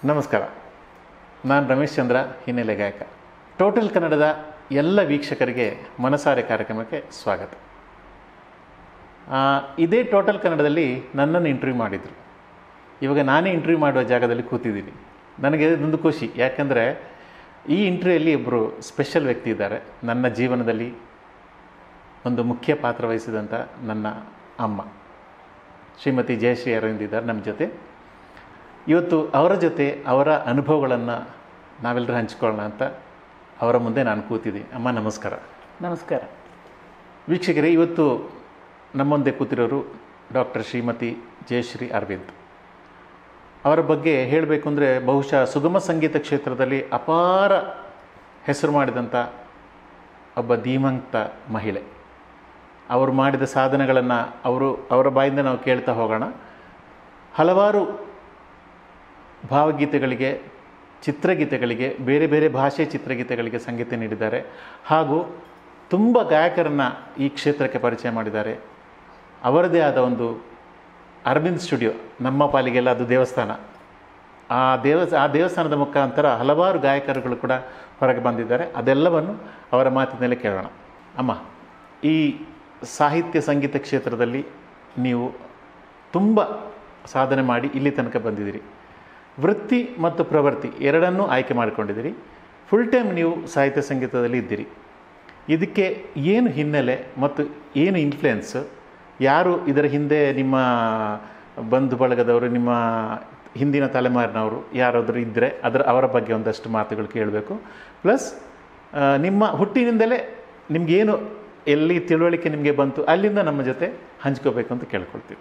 ನಮಸ್ಕಾರ ನಾನು ರಮೇಶ್ ಚಂದ್ರ ಹಿನ್ನೆಲೆ ಗಾಯಕ ಟೋಟಲ್ ಕನ್ನಡದ ಎಲ್ಲ ವೀಕ್ಷಕರಿಗೆ ಮನಸಾರೆ ಕಾರ್ಯಕ್ರಮಕ್ಕೆ ಸ್ವಾಗತ ಆ, ಇದೇ ಟೋಟಲ್ ಕನ್ನಡದಲ್ಲಿ ನನ್ನನ್ನು ಇಂಟರ್ವ್ಯೂ ಮಾಡಿದರು ಇವಾಗ ನಾನೇ ಇಂಟರ್ವ್ಯೂ ಮಾಡುವ ಜಾಗದಲ್ಲಿ ಕೂತಿದ್ದೀನಿ ನನಗೆ ಇದೊಂದು ಖುಷಿ ಯಾಕಂದರೆ ಈ ಇಂಟರ್ವ್ಯೂಯಲ್ಲಿ ಒಬ್ಬರು ಸ್ಪೆಷಲ್ ವ್ಯಕ್ತಿ ಇದ್ದಾರೆ ನನ್ನ ಜೀವನದಲ್ಲಿ ಒಂದು ಮುಖ್ಯ ಪಾತ್ರ ವಹಿಸಿದಂಥ ನನ್ನ ಅಮ್ಮ ಶ್ರೀಮತಿ ಜಯಶ್ರೀ ಅರವಿಂದ್ ಇದ್ದಾರೆ ನಮ್ಮ ಜೊತೆ ಇವತ್ತು ಅವರ ಜೊತೆ ಅವರ ಅನುಭವಗಳನ್ನು ನಾವೆಲ್ಲರೂ ಹಂಚ್ಕೊಳ್ಳೋಣ ಅಂತ ಅವರ ಮುಂದೆ ನಾನು ಕೂತಿದ್ದೀನಿ ಅಮ್ಮ ನಮಸ್ಕಾರ ನಮಸ್ಕಾರ ವೀಕ್ಷಕರೇ ಇವತ್ತು ನಮ್ಮ ಮುಂದೆ ಕೂತಿರೋರು ಡಾಕ್ಟರ್ ಶ್ರೀಮತಿ ಜಯಶ್ರೀ ಅರವಿಂದ್ ಅವರ ಬಗ್ಗೆ ಹೇಳಬೇಕು ಅಂದರೆ ಬಹುಶಃ ಸುಗಮ ಸಂಗೀತ ಕ್ಷೇತ್ರದಲ್ಲಿ ಅಪಾರ ಹೆಸರು ಮಾಡಿದಂಥ ಒಬ್ಬ ಧೀಮಂತ ಮಹಿಳೆ ಅವರು ಮಾಡಿದ ಸಾಧನೆಗಳನ್ನು ಅವರು ಅವರ ಬಾಯಿಂದ ನಾವು ಕೇಳ್ತಾ ಹೋಗೋಣ ಹಲವಾರು ಭಾವಗೀತೆಗಳಿಗೆ ಚಿತ್ರಗೀತೆಗಳಿಗೆ ಬೇರೆ ಬೇರೆ ಭಾಷೆ ಚಿತ್ರಗೀತೆಗಳಿಗೆ ಸಂಗೀತ ನೀಡಿದ್ದಾರೆ ಹಾಗೂ ತುಂಬ ಗಾಯಕರನ್ನು ಈ ಕ್ಷೇತ್ರಕ್ಕೆ ಪರಿಚಯ ಮಾಡಿದ್ದಾರೆ ಅವರದೇ ಆದ ಒಂದು ಅರವಿಂದ್ ಸ್ಟುಡಿಯೋ ನಮ್ಮ ಪಾಲಿಗೆಲ್ಲ ಅದು ದೇವಸ್ಥಾನ ಆ ದೇವ ಆ ದೇವಸ್ಥಾನದ ಮುಖಾಂತರ ಹಲವಾರು ಗಾಯಕರುಗಳು ಕೂಡ ಹೊರಗೆ ಬಂದಿದ್ದಾರೆ ಅದೆಲ್ಲವನ್ನು ಅವರ ಮಾತಿನಲ್ಲಿ ಕೇಳೋಣ ಅಮ್ಮ ಈ ಸಾಹಿತ್ಯ ಸಂಗೀತ ಕ್ಷೇತ್ರದಲ್ಲಿ ನೀವು ತುಂಬ ಸಾಧನೆ ಮಾಡಿ ಇಲ್ಲಿ ತನಕ ಬಂದಿದ್ದೀರಿ ವೃತ್ತಿ ಮತ್ತು ಪ್ರವೃತ್ತಿ ಎರಡನ್ನೂ ಆಯ್ಕೆ ಮಾಡಿಕೊಂಡಿದ್ದೀರಿ ಫುಲ್ ಟೈಮ್ ನೀವು ಸಾಹಿತ್ಯ ಸಂಗೀತದಲ್ಲಿ ಇದ್ದೀರಿ ಇದಕ್ಕೆ ಏನು ಹಿನ್ನೆಲೆ ಮತ್ತು ಏನು ಇನ್ಫ್ಲುಯೆನ್ಸ್ ಯಾರು ಇದರ ಹಿಂದೆ ನಿಮ್ಮ ಬಂಧು ಬಳಗದವರು ನಿಮ್ಮ ಹಿಂದಿನ ತಲೆಮಾರಿನವರು ಯಾರಾದರೂ ಇದ್ದರೆ ಅದರ ಅವರ ಬಗ್ಗೆ ಒಂದಷ್ಟು ಮಾತುಗಳು ಕೇಳಬೇಕು ಪ್ಲಸ್ ನಿಮ್ಮ ಹುಟ್ಟಿನಿಂದಲೇ ನಿಮಗೇನು ಎಲ್ಲಿ ತಿಳುವಳಿಕೆ ನಿಮಗೆ ಬಂತು ಅಲ್ಲಿಂದ ನಮ್ಮ ಜೊತೆ ಹಂಚ್ಕೋಬೇಕು ಅಂತ ಕೇಳ್ಕೊಳ್ತೀವಿ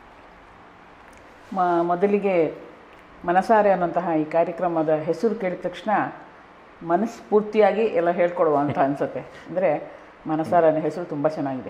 ಮ ಮೊದಲಿಗೆ ಮನಸಾರೆ ಅನ್ನುವಂತಹ ಈ ಕಾರ್ಯಕ್ರಮದ ಹೆಸರು ಕೇಳಿದ ತಕ್ಷಣ ಮನಸ್ಫೂರ್ತಿಯಾಗಿ ಎಲ್ಲ ಹೇಳ್ಕೊಡುವ ಅಂತ ಅನಿಸುತ್ತೆ ಅಂದರೆ ಮನಸಾರೆ ಅನ್ನೋ ಹೆಸರು ತುಂಬ ಚೆನ್ನಾಗಿದೆ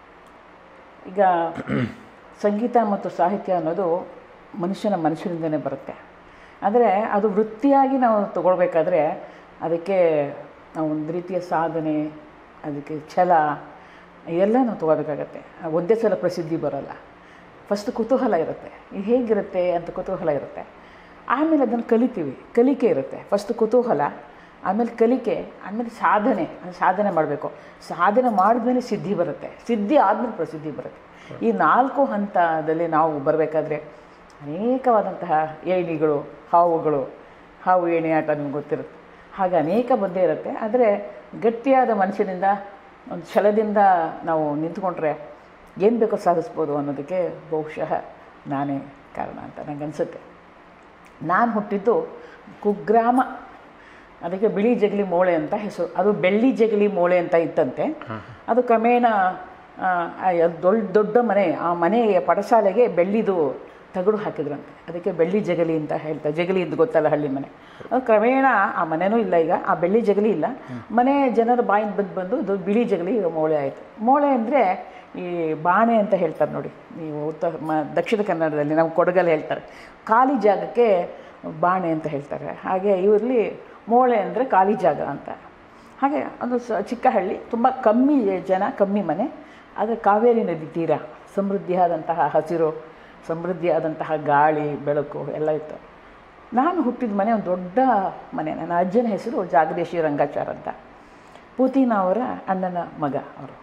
ಈಗ ಸಂಗೀತ ಮತ್ತು ಸಾಹಿತ್ಯ ಅನ್ನೋದು ಮನುಷ್ಯನ ಮನುಷ್ಯರಿಂದನೇ ಬರುತ್ತೆ ಆದರೆ ಅದು ವೃತ್ತಿಯಾಗಿ ನಾವು ತಗೊಳ್ಬೇಕಾದ್ರೆ ಅದಕ್ಕೆ ನಾವು ಒಂದು ರೀತಿಯ ಸಾಧನೆ ಅದಕ್ಕೆ ಛಲ ಎಲ್ಲ ನಾವು ತಗೋಬೇಕಾಗತ್ತೆ ಒಂದೇ ಸಲ ಪ್ರಸಿದ್ಧಿ ಬರೋಲ್ಲ ಫಸ್ಟ್ ಕುತೂಹಲ ಇರುತ್ತೆ ಇದು ಹೇಗಿರುತ್ತೆ ಅಂತ ಕುತೂಹಲ ಇರುತ್ತೆ ಆಮೇಲೆ ಅದನ್ನು ಕಲಿತೀವಿ ಕಲಿಕೆ ಇರುತ್ತೆ ಫಸ್ಟ್ ಕುತೂಹಲ ಆಮೇಲೆ ಕಲಿಕೆ ಆಮೇಲೆ ಸಾಧನೆ ಅದು ಸಾಧನೆ ಮಾಡಬೇಕು ಸಾಧನೆ ಮಾಡಿದ್ಮೇಲೆ ಸಿದ್ಧಿ ಬರುತ್ತೆ ಸಿದ್ಧಿ ಆದಮೇಲೆ ಪ್ರಸಿದ್ಧಿ ಬರುತ್ತೆ ಈ ನಾಲ್ಕು ಹಂತದಲ್ಲಿ ನಾವು ಬರಬೇಕಾದ್ರೆ ಅನೇಕವಾದಂತಹ ಏಣಿಗಳು ಹಾವುಗಳು ಹಾವು ಏಣಿ ಆಟ ನಿಮ್ಗೆ ಗೊತ್ತಿರುತ್ತೆ ಹಾಗೆ ಅನೇಕ ಬಂದೇ ಇರುತ್ತೆ ಆದರೆ ಗಟ್ಟಿಯಾದ ಮನುಷ್ಯನಿಂದ ಒಂದು ಛಲದಿಂದ ನಾವು ನಿಂತ್ಕೊಂಡ್ರೆ ಏನು ಬೇಕೋ ಸಾಧಿಸ್ಬೋದು ಅನ್ನೋದಕ್ಕೆ ಬಹುಶಃ ನಾನೇ ಕಾರಣ ಅಂತ ನನಗೆ ಅನಿಸುತ್ತೆ ನಾನು ಹುಟ್ಟಿದ್ದು ಕುಗ್ರಾಮ ಅದಕ್ಕೆ ಬಿಳಿ ಜಗಲಿ ಮೋಳೆ ಅಂತ ಹೆಸರು ಅದು ಬೆಳ್ಳಿ ಜಗಲಿ ಮೋಳೆ ಅಂತ ಇತ್ತಂತೆ ಅದು ಕ್ರಮೇಣ ಆ, ಆ ದೊಡ್ಡ ದೊಡ್ಡ ಮನೆ ಆ ಮನೆಯ ಪಡಸಾಲೆಗೆ ಬೆಳ್ಳಿದು ತಗಡು ಹಾಕಿದ್ರಂತೆ ಅದಕ್ಕೆ ಬೆಳ್ಳಿ ಜಗಲಿ ಅಂತ ಹೇಳ್ತಾರೆ ಜಗಲಿ ಇದ್ದು ಗೊತ್ತಲ್ಲ ಹಳ್ಳಿ ಮನೆ ಅದು ಕ್ರಮೇಣ ಆ ಮನೆನೂ ಇಲ್ಲ ಈಗ ಆ ಬೆಳ್ಳಿ ಜಗಲಿ ಇಲ್ಲ ಮನೆ ಜನರ ಬಾಯಿಂದ ಬಂದು ಬಂದು ಅದು ಬಿಳಿ ಜಗಲಿ ಈಗ ಮೋಳೆ ಆಯಿತು ಮೋಳೆ ಅಂದರೆ ಈ ಬಾಣೆ ಅಂತ ಹೇಳ್ತಾರೆ ನೋಡಿ ನೀವು ಉತ್ತರ ಮ ದಕ್ಷಿಣ ಕನ್ನಡದಲ್ಲಿ ನಾವು ಕೊಡಗಲ್ಲಿ ಹೇಳ್ತಾರೆ ಖಾಲಿ ಜಾಗಕ್ಕೆ ಬಾಣೆ ಅಂತ ಹೇಳ್ತಾರೆ ಹಾಗೆ ಇವರಲ್ಲಿ ಮೋಳೆ ಅಂದರೆ ಖಾಲಿ ಜಾಗ ಅಂತ ಹಾಗೆ ಒಂದು ಸ ಚಿಕ್ಕ ಹಳ್ಳಿ ತುಂಬ ಕಮ್ಮಿ ಜನ ಕಮ್ಮಿ ಮನೆ ಆದರೆ ಕಾವೇರಿ ನದಿ ತೀರ ಸಮೃದ್ಧಿಯಾದಂತಹ ಹಸಿರು ಸಮೃದ್ಧಿಯಾದಂತಹ ಗಾಳಿ ಬೆಳಕು ಎಲ್ಲ ಇತ್ತು ನಾನು ಹುಟ್ಟಿದ ಮನೆ ಒಂದು ದೊಡ್ಡ ಮನೆ ನನ್ನ ಅಜ್ಜನ ಹೆಸರು ಜಾಗದೇಶಿ ರಂಗಾಚಾರ್ ಅಂತ ಪೂತಿನ ಅವರ ಅಣ್ಣನ ಮಗ ಅವರು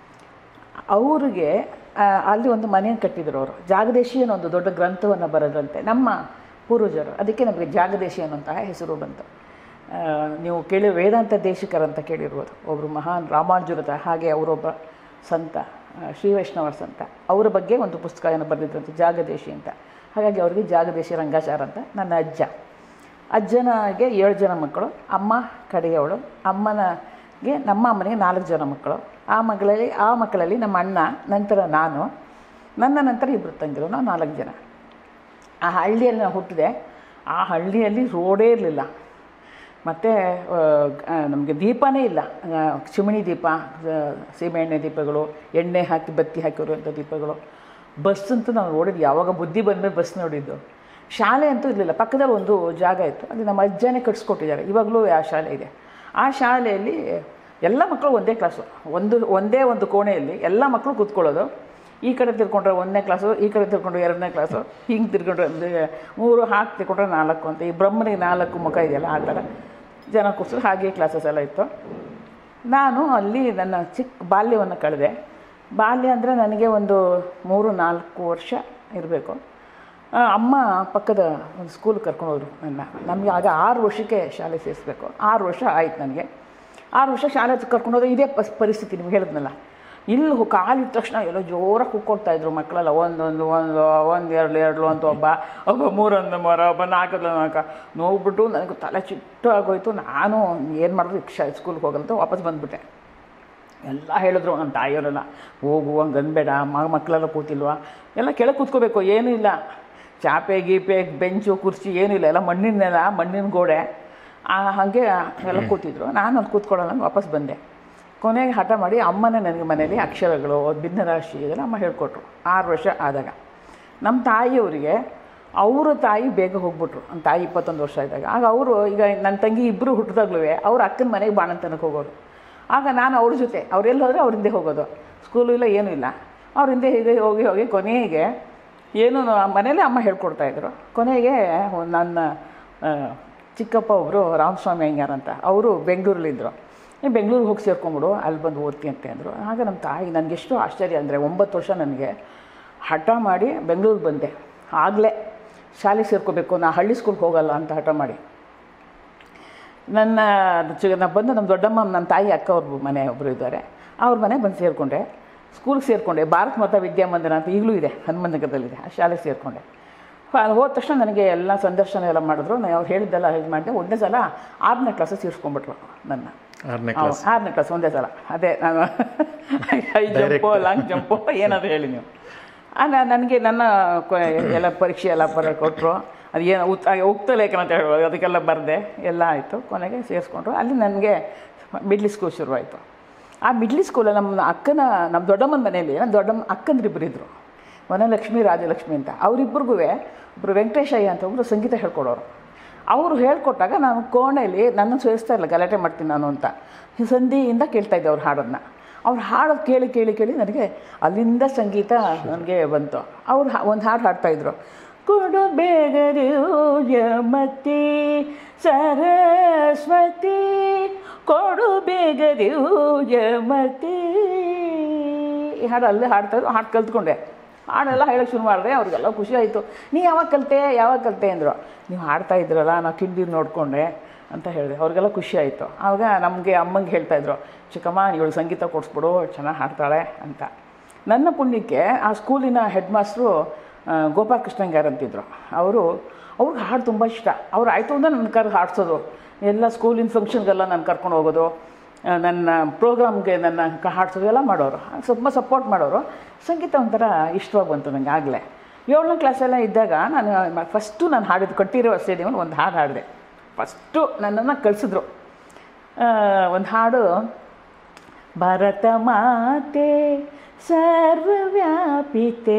ಅವ್ರಿಗೆ ಆ, ಅಲ್ಲಿ ಒಂದು ಮನೆಯನ್ನು ಕಟ್ಟಿದ್ರು ಅವರು ಜಾಗದೇಶಿ ಅನ್ನೋ ಒಂದು ದೊಡ್ಡ ಗ್ರಂಥವನ್ನು ಬರೆದಂತೆ ನಮ್ಮ ಪೂರ್ವಜರು ಅದಕ್ಕೆ ನಮಗೆ ಜಾಗದೇಶಿ ಅನ್ನುವಂತಹ ಹೆಸರು ಬಂತು ಆ, ನೀವು ಕೇಳಿ ವೇದಾಂತ ದೇಶಿಕರಂತ ಕೇಳಿರ್ಬೋದು ಒಬ್ಬರು ಮಹಾನ್ ರಾಮಾನುಜರದ ಹಾಗೆ ಅವರೊಬ್ಬ ಸಂತ ಆ, ಶ್ರೀ ವೈಷ್ಣವ ಸಂತ ಅವರ ಬಗ್ಗೆ ಒಂದು ಪುಸ್ತಕವನ್ನು ಬರೆದಿದ್ರಂತೆ ಜಾಗದೇಶಿ ಅಂತ ಹಾಗಾಗಿ ಅವರಿಗೆ ಜಾಗದೇಶಿ ರಂಗಾಚಾರ ಅಂತ ನನ್ನ ಅಜ್ಜ ಅಜ್ಜನಿಗೆ ಏಳು ಜನ ಮಕ್ಕಳು ಅಮ್ಮ ಕಡೆಯವಳು ಅಮ್ಮನಿಗೆ ನಮ್ಮ ಅಮ್ಮನಿಗೆ ನಾಲ್ಕು ಜನ ಮಕ್ಕಳು ಆ ಮಗಳಲ್ಲಿ ಆ ಮಕ್ಕಳಲ್ಲಿ ನಮ್ಮ ಅಣ್ಣ ನಂತರ ನಾನು ನನ್ನ ನಂತರ ಇಬ್ಬರು ತಂಗಿರು ನಾವು ನಾಲ್ಕು ಜನ ಆ ಹಳ್ಳಿಯಲ್ಲಿ ನಾವು ಹುಟ್ಟಿದೆ ಆ ಹಳ್ಳಿಯಲ್ಲಿ ರೋಡೇ ಇರಲಿಲ್ಲ ಮತ್ತು ನಮಗೆ ದೀಪನೇ ಇಲ್ಲ ಆ, ಚಿಮಣಿ ದೀಪ ಆ, ಸೀಮೆಎಣ್ಣೆ ದೀಪಗಳು ಎಣ್ಣೆ ಹಾಕಿ ಬತ್ತಿ ಹಾಕಿರುವಂಥ ದೀಪಗಳು ಬಸ್ ಅಂತೂ ನಾವು ನೋಡಿದ್ದು ಯಾವಾಗ ಬುದ್ಧಿ ಬಂದಮೇಲೆ ಬಸ್ ನೋಡಿದ್ದು ಶಾಲೆ ಅಂತೂ ಇರಲಿಲ್ಲ ಪಕ್ಕದಲ್ಲಿ ಒಂದು ಜಾಗ ಇತ್ತು ಅದು ನಮ್ಮ ಅಜ್ಜನೇ ಕಟ್ಸ್ಕೊಟ್ಟಿದ್ದಾರೆ ಇವಾಗಲೂ ಆ ಶಾಲೆ ಇದೆ ಆ ಶಾಲೆಯಲ್ಲಿ ಎಲ್ಲ ಮಕ್ಕಳು ಒಂದೇ ಕ್ಲಾಸು ಒಂದು ಒಂದೇ ಒಂದು ಕೋಣೆಯಲ್ಲಿ ಎಲ್ಲ ಮಕ್ಕಳು ಕೂತ್ಕೊಳ್ಳೋದು ಈ ಕಡೆ ತಿರ್ಕೊಂಡ್ರೆ ಒಂದನೇ ಕ್ಲಾಸು ಈ ಕಡೆ ತಿರ್ಕೊಂಡ್ರೆ ಎರಡನೇ ಕ್ಲಾಸು ಹಿಂಗೆ ತಿರ್ಕೊಂಡ್ರೆ ಒಂದು ಮೂರು ಹಾಕಿ ತಿರ್ಕೊಂಡ್ರೆ ನಾಲ್ಕು ಅಂತ ಈ ಬ್ರಹ್ಮನಿಗೆ ನಾಲ್ಕು ಮುಖ ಇದೆಯಲ್ಲ ಆ ಥರ ಜನ ಕೂರಿಸಿದ್ರು ಹಾಗೆ ಕ್ಲಾಸಸ್ ಎಲ್ಲ ಇತ್ತು ನಾನು ಅಲ್ಲಿ ನನ್ನ ಚಿಕ್ಕ ಬಾಲ್ಯವನ್ನು ಕಳೆದೆ ಬಾಲ್ಯ ಅಂದರೆ ನನಗೆ ಒಂದು ಮೂರು ನಾಲ್ಕು ವರ್ಷ ಇರಬೇಕು ಅಮ್ಮ ಪಕ್ಕದ ಒಂದು ಸ್ಕೂಲ್ ಕರ್ಕೊಂಡೋದ್ರು ನನ್ನ ನಮಗೆ ಆಗ ಆರು ವರ್ಷಕ್ಕೆ ಶಾಲೆ ಸೇರಿಸ್ಬೇಕು ಆರು ವರ್ಷ ಆಯ್ತು ನನಗೆ ಆರು ವರ್ಷ ಶಾಲೆ ಕರ್ಕೊಂಡೋದ್ರೆ ಇದೇ ಪಸ್ ಪರಿಸ್ಥಿತಿ ನಿಮ್ಗೆ ಹೇಳಿದ್ನಲ್ಲ ಇಲ್ಲಿ ಹೋ- ಕಾಲಿಟ್ಟ ತಕ್ಷಣ ಎಲ್ಲೋ ಜೋರಾಗಿ ಕೂಕ್ಕೊಡ್ತಾ ಇದ್ರು ಮಕ್ಕಳೆಲ್ಲ ಒಂದೊಂದು ಒಂದು ಒಂದು ಎರಡು ಎರಡು ಅಂತ ಒಬ್ಬ ಒಬ್ಬ ಮೂರೊಂದು ಮರ ಒಬ್ಬ ನಾಲ್ಕಲ್ಲ ನಾಲ್ಕ ನೋಡ್ಬಿಟ್ಟು ನನಗೆ ತಲೆ ಚಿಟ್ಟು ಆಗೋಯ್ತು ನಾನು ಏನು ಮಾಡಿದ್ರು ಶಾ ಸ್ಕೂಲ್ಗೆ ಹೋಗಂತ ವಾಪಸ್ ಬಂದುಬಿಟ್ಟೆ ಎಲ್ಲ ಹೇಳಿದ್ರು ನಮ್ಮ ತಾಯಿಯವರೆಲ್ಲ ಹೋಗು ಹಂಗೆ ಅನ್ಬೇಡ ಮ ಮಕ್ಕಳೆಲ್ಲ ಕೂತಿಲ್ವಾ ಎಲ್ಲ ಕೆಳಗೆ ಕೂತ್ಕೋಬೇಕು ಏನೂ ಇಲ್ಲ ಚಾಪೆ ಗೀಪೆ ಬೆಂಚು ಕುರ್ಚಿ ಏನೂ ಇಲ್ಲ ಎಲ್ಲ ಮಣ್ಣಿನ ನೆಲ ಮಣ್ಣಿನ ಗೋಡೆ ಆ, ಹಾಗೆ ಎಲ್ಲ ಕೂತಿದ್ರು ನಾನು ಅಲ್ಲಿ ಕೂತ್ಕೊಳ್ಳೋಣ ಅಂತ ವಾಪಸ್ ಬಂದೆ ಕೊನೆಗೆ ಹಠ ಮಾಡಿ ಅಮ್ಮನೇ ನನಗೆ ಮನೇಲಿ ಅಕ್ಷರಗಳು ಭಿನ್ನರಾಶಿ ಇದೆಲ್ಲ ಅಮ್ಮ ಹೇಳ್ಕೊಟ್ರು ಆರು ವರ್ಷ ಆದಾಗ ನಮ್ಮ ತಾಯಿಯವರಿಗೆ ಅವರ ತಾಯಿ ಬೇಗ ಹೋಗ್ಬಿಟ್ರು ನಮ್ಮ ತಾಯಿ ಇಪ್ಪತ್ತೊಂದು ವರ್ಷ ಇದ್ದಾಗ ಆಗ ಅವರು ಈಗ ನನ್ನ ತಂಗಿ ಇಬ್ಬರು ಹುಟ್ಟಿದಾಗ್ಲೂ ಅವ್ರ ಅಕ್ಕನ ಮನೆಗೆ ಬಾಣಂತನಕ್ಕೆ ಹೋಗೋರು ಆಗ ನಾನು ಅವ್ರ ಜೊತೆ ಅವ್ರೆಲ್ಲಿ ಹೋದರೆ ಅವ್ರ ಹಿಂದೆ ಹೋಗೋದು ಸ್ಕೂಲು ಇಲ್ಲ ಏನೂ ಇಲ್ಲ ಅವ್ರ ಹಿಂದೆ ಹೀಗೆ ಹೋಗಿ ಹೋಗಿ ಕೊನೆಗೆ ಏನು ಮನೇಲಿ ಅಮ್ಮ ಹೇಳ್ಕೊಡ್ತಾಯಿದ್ರು ಕೊನೆಗೆ ಒಂದ್ ನನ್ನ ಆ, ಚಿಕ್ಕಪ್ಪ ಒಬ್ಬರು ರಾಮಸ್ವಾಮಿ ಅಯ್ಯಂಗಾರ್ ಅಂತ ಅವರು ಬೆಂಗಳೂರಲ್ಲಿದ್ದರು ನೀನು ಬೆಂಗಳೂರಿಗೆ ಹೋಗಿ ಸೇರ್ಕೊಂಬಿಡು ಅಲ್ಲಿ ಬಂದು ಓದ್ತಿ ಅಂತ ಅಂದರು ಆಗ ನಮ್ಮ ತಾಯಿ ನನಗೆಷ್ಟು ಆಶ್ಚರ್ಯ ಅಂದರೆ ಒಂಬತ್ತು ವರ್ಷ ನನಗೆ ಹಠ ಮಾಡಿ ಬೆಂಗಳೂರಿಗೆ ಬಂದೆ ಆಗಲೇ ಶಾಲೆ ಸೇರ್ಕೋಬೇಕು ನಾ ಹಳ್ಳಿ ಸ್ಕೂಲ್ಗೆ ಹೋಗಲ್ಲ ಅಂತ ಹಠ ಮಾಡಿ ನನ್ನ ಚಿ- ನಾ ಬಂದು ನಮ್ಮ ದೊಡ್ಡಮ್ಮ ನನ್ನ ತಾಯಿ ಅಕ್ಕ ಅವ್ರ ಮನೆ ಒಬ್ಬರು ಇದ್ದಾರೆ ಅವ್ರ ಮನೆ ಬಂದು ಸೇರಿಕೊಂಡೆ ಸ್ಕೂಲ್ಗೆ ಸೇರಿಕೊಂಡೆ ಭಾರತ್ ಮಾತಾ ವಿದ್ಯಾಮಂದಿರ ಅಂತ ಈಗಲೂ ಇದೆ ಹನುಮಂತನಗರದಲ್ಲಿದೆ ಆ ಶಾಲೆಗೆ ಸೇರಿಕೊಂಡೆ ಅಲ್ಲಿ ಹೋದ ತಕ್ಷಣ ನನಗೆ ಎಲ್ಲ ಸಂದರ್ಶನ ಎಲ್ಲ ಮಾಡಿದ್ರು ನಾನು ಅವ್ರು ಹೇಳಿದ್ದೆಲ್ಲ ಇದು ಮಾಡಿದೆ ಒಂದೇ ಸಲ ಆರನೇ ಕ್ಲಾಸಲ್ಲಿ ಸೇರಿಸ್ಕೊಂಡ್ಬಿಟ್ರು ನನ್ನ ಆರನೇ ಕ್ಲಾಸ್ ಆರನೇ ಕ್ಲಾಸ್ ಒಂದೇ ಸಲ ಅದೇ ನಾನು ಹೈ ಜಂಪು ಲಾಂಗ್ ಜಂಪು ಏನಾದರೂ ಹೇಳಿ ನೀವು ನನಗೆ ನನ್ನ ಕೊ- ಎಲ್ಲ ಪರೀಕ್ಷೆ ಎಲ್ಲ ಬರ ಕೊಟ್ಟರು ಅದು ಏನು ಉತ್ ಉಕ್ತ ಲೇಖನ ಅಂತ ಹೇಳುವಾಗ ಅದಕ್ಕೆಲ್ಲ ಬರೆದೆ ಎಲ್ಲ ಆಯಿತು ಕೊನೆಗೆ ಸೇರಿಸ್ಕೊಂಡ್ರು ಅಲ್ಲಿ ನನಗೆ ಮಿಡ್ಲ್ ಸ್ಕೂಲ್ ಶುರುವಾಯಿತು ಆ ಮಿಡ್ಲ್ ಸ್ಕೂಲಲ್ಲಿ ನಮ್ಮ ಅಕ್ಕನ ನಮ್ಮ ದೊಡ್ಡಮ್ಮನ ಮನೆಯಲ್ಲಿ ನಮ್ಮ ದೊಡ್ಡಮ್ಮ ಅಕ್ಕಂದ್ರಿಬ್ಬರು ಇದ್ದರು ವನಲಕ್ಷ್ಮಿ ರಾಜಲಕ್ಷ್ಮಿ ಅಂತ ಅವರಿಬ್ಬರಿಗೂ ಒಬ್ಬರು ವೆಂಕಟೇಶಯ್ಯ ಅಂತ ಒಬ್ಬರು ಸಂಗೀತ ಹೇಳ್ಕೊಡೋರು ಅವರು ಹೇಳ್ಕೊಟ್ಟಾಗ ನಾನು ಕೋಣೆಯಲ್ಲಿ ನನ್ನನ್ನು ಸೇರಿಸ್ತಾ ಇಲ್ಲ ಗಲಾಟೆ ಮಾಡ್ತೀನಿ ನಾನು ಅಂತ ಸಂಧಿಯಿಂದ ಕೇಳ್ತಾ ಇದ್ದೆ ಅವ್ರ ಹಾಡನ್ನು ಅವ್ರು ಹಾಡೋದು ಕೇಳಿ ಕೇಳಿ ಕೇಳಿ ನನಗೆ ಅಲ್ಲಿಂದ ಸಂಗೀತ ನನಗೆ ಬಂತು ಅವ್ರು ಒಂದು ಹಾಡು ಹಾಡ್ತಾಯಿದ್ರು ಕೊಡು ಬೇಗರು ಯಮತಿ ಸರಸ್ವತಿ ಕೊಡು ಬೇಗರು ಯಮತಿ ಈ ಹಾಡು ಅಲ್ಲೇ ಹಾಡ್ತಾಯಿದ್ರು ಹಾಡು ಕಲ್ತ್ಕೊಂಡೆ ಹಾಡೆಲ್ಲ ಹೇಳೋಕ್ಕೆ ಶುರು ಮಾಡಿದೆ ಅವ್ರಿಗೆಲ್ಲ ಖುಷಿ ಆಯಿತು ನೀ ಯಾವಾಗ ಕಲಿತೆ ಯಾವಾಗ ಕಲಿತೆ ಅಂದರು ನೀವು ಹಾಡ್ತಾ ಇದ್ರಲ್ಲ ನಾವು ಕಿಂಡಿ ನೋಡಿಕೊಂಡೆ ಅಂತ ಹೇಳಿದೆ ಅವ್ರಿಗೆಲ್ಲ ಖುಷಿ ಆಯಿತು ಆವಾಗ ನಮಗೆ ಅಮ್ಮಂಗೆ ಹೇಳ್ತಾಯಿದ್ರು ಚಿಕ್ಕಮ್ಮ ಇವಳು ಸಂಗೀತ ಕೊಡಿಸ್ಬಿಡು ಚೆನ್ನಾಗಿ ಹಾಡ್ತಾಳೆ ಅಂತ ನನ್ನ ಪುಣ್ಯಕ್ಕೆ ಆ ಸ್ಕೂಲಿನ ಹೆಡ್ ಮಾಸ್ಟ್ರು ಗೋಪಾಲ ಕೃಷ್ಣಂಗಾರ್ ಅಂತಿದ್ರು ಅವರು ಅವ್ರಿಗೆ ಹಾಡು ತುಂಬ ಇಷ್ಟ ಅವ್ರು ಆಯಿತು ಅಂದರೆ ನನ್ನ ಕರ್ ಹಾಡ್ಸೋದು ಎಲ್ಲ ಸ್ಕೂಲಿನ ಫಂಕ್ಷನ್ಗೆಲ್ಲ ನಾನು ಕರ್ಕೊಂಡು ಹೋಗೋದು ಆ, ನನ್ನ ಪ್ರೋಗ್ರಾಮ್ಗೆ ನನ್ನ ಕ- ಹಾಡ್ಸೋದು ಎಲ್ಲ ಮಾಡೋರು ತುಂಬ ಸಪೋರ್ಟ್ ಮಾಡೋರು ಸಂಗೀತ ಒಂಥರ ಇಷ್ಟವಾಗಿ ಬಂತು ನನಗೆ ಆಗಲೇ ಏಳನೇ ಕ್ಲಾಸೆಲ್ಲ ಇದ್ದಾಗ ನಾನು ಫಸ್ಟು ನಾನು ಹಾಡಿದ್ದು ಕಟ್ಟಿರೋ ಸ್ಟೇಡಿಯಮಲ್ಲಿ ಒಂದು ಹಾಡು ಹಾಡಿದೆ ಫಸ್ಟು ನನ್ನನ್ನು ಕಳಿಸಿದ್ರು ಒಂದು ಹಾಡು ಭರತ ಮಾತೆ ಸರ್ವವ್ಯಾಪಿತೆ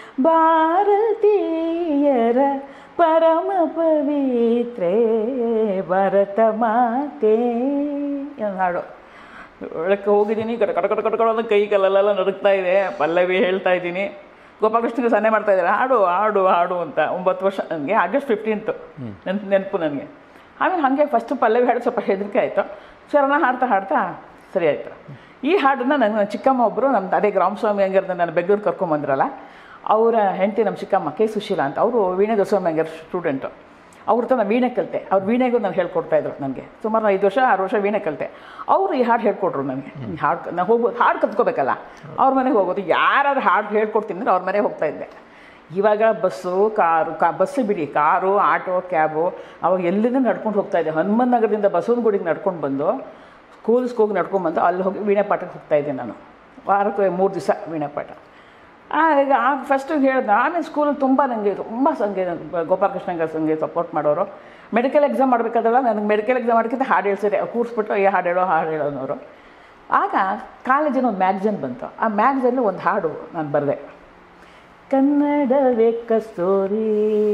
ಭಾರತೀಯರ ಪರಮ ಪವಿತ್ರೆ ಭರತ ಮಾತೆ ಒಂದು ಹಾಡು ಒಳಕ್ಕೆ ಹೋಗಿದ್ದೀನಿ ಕಟ ಕಟ ಕಟ ಕಟ ಕಟ ಅಂತ ಕೈ ಕಾಲೆಲ್ಲ ನಡುಗ್ತಾ ಇದೆ ಪಲ್ಲವಿ ಹೇಳ್ತಾ ಇದ್ದೀನಿ ಗೋಪಾಲಕೃಷ್ಣಗೆ ಸನ್ನೆ ಮಾಡ್ತಾ ಇದ್ದಾರೆ ಹಾಡು ಹಾಡು ಹಾಡು ಅಂತ ಒಂಬತ್ತು ವರ್ಷ ನನಗೆ ಆಗಸ್ಟ್ ಫಿಫ್ಟೀನ್ತು ನೆನ್ಪು ನೆನಪು ನನಗೆ ಆಮೇಲೆ ಹಾಗೆ ಫಸ್ಟು ಪಲ್ಲವಿ ಹಾಡು ಸ್ವಲ್ಪ ಹೆದರಿಕೆ ಆಯಿತು ಶರಣ ಹಾಡ್ತಾ ಹಾಡ್ತಾ ಸರಿ ಆಯಿತು ಈ ಹಾಡನ್ನ ನನ್ನ ಚಿಕ್ಕಮ್ಮ ಒಬ್ಬರು ನಮ್ಮ ಅದೇ ಗ್ರಾಮಸ್ವಾಮಿ ಹಂಗಾರ್ದ ನಾನು ಬೆಂಗಳೂರು ಕರ್ಕೊಂಬಂದ್ರಲ್ಲ ಅವರ ಹೆಂಡತಿ ನಮ್ಮ ಚಿಕ್ಕಮ್ಮ ಕೆ ಸುಶೀಲಾ ಅಂತ ಅವರು ವೀಣೆ ದೊಸ್ವಾಮಿ ಹಂಗಾರ್ ಸ್ಟೂಡೆಂಟು ಅವ್ರ ಹತ್ರ ನಾನು ವೀಣೆ ಕಲಿತೆ ಅವ್ರ ವೀಣೆಗೂ ನಾನು ಹೇಳ್ಕೊಡ್ತಾ ಇದ್ರು ನನಗೆ ಸುಮಾರು ಐದು ವರ್ಷ ಆರು ವರ್ಷ ವೀಣೆ ಕಲಿತೆ ಅವರು ಈ ಹಾಡು ಹೇಳ್ಕೊಟ್ರು ನನಗೆ ಈ ಹಾಡು ನಾನು ಹೋಗ್ಬೋದು ಹಾಡು ಕಲ್ತ್ಕೋಬೇಕಲ್ಲ ಅವ್ರ ಮನೆಗೆ ಹೋಗೋದು ಯಾರಾದ್ರು ಹಾಡು ಹೇಳ್ಕೊಡ್ತೀನಿ ಅಂದ್ರೆ ಅವ್ರ ಮನೆಗೆ ಹೋಗ್ತಾ ಇದ್ದೆ ಇವಾಗ ಬಸ್ಸು ಕಾರು ಕಾ ಬಸ್ಸು ಬಿಡಿ ಕಾರು ಆಟೋ ಕ್ಯಾಬು ಅವಾಗ ಎಲ್ಲಿಂದ ನಡ್ಕೊಂಡು ಹೋಗ್ತಾ ಇದ್ದೆ ಹನುಮನ್ ನಗರದಿಂದ ಬಸವನಗುಡಿಗೆ ನಡ್ಕೊಂಡು ಬಂದು ಸ್ಕೂಲ್ಸ್ಗೆ ಹೋಗಿ ನಡ್ಕೊಂಡು ಬಂದು ಅಲ್ಲಿ ಹೋಗಿ ವೀಣೆ ಪಾಠಕ್ಕೆ ಹೋಗ್ತಾ ಇದ್ದೆ ನಾನು ವಾರಕ್ಕೆ ಮೂರು ದಿವಸ ವೀಣೆ ಪಾಠ ಈಗ ಆಗ ಫಸ್ಟು ಹೇಳಿದೆ ಆಮೇಲೆ ಸ್ಕೂಲಲ್ಲಿ ತುಂಬ ನನಗೆ ತುಂಬ ಸಂಗೀತ ಗೋಪಾಲಕೃಷ್ಣಂಗೆ ಸಂಗೀತ ಸಪೋರ್ಟ್ ಮಾಡೋರು ಮೆಡಿಕಲ್ ಎಕ್ಸಾಮ್ ಮಾಡಬೇಕಾದ್ರಲ್ಲ ನನಗೆ ಮೆಡಿಕಲ್ ಎಕ್ಸಾಮ್ ಮಾಡೋಕ್ಕಿಂತ ಹಾಡು ಹೇಳ್ಸಿದೆ ಕೂರಿಸ್ಬಿಟ್ಟು ಏ ಹಾಡು ಹೇಳೋ ಹಾಡು ಹೇಳೋನವರು ಆಗ ಕಾಲೇಜಿನ ಒಂದು ಮ್ಯಾಗ್ಝಿನ್ ಬಂತು ಆ ಮ್ಯಾಗ್ಝಿನಲ್ಲಿ ಒಂದು ಹಾಡು ನಾನು ಬರೆದೆ ಕನ್ನಡವೇ ಕಸ್ತೂರಿ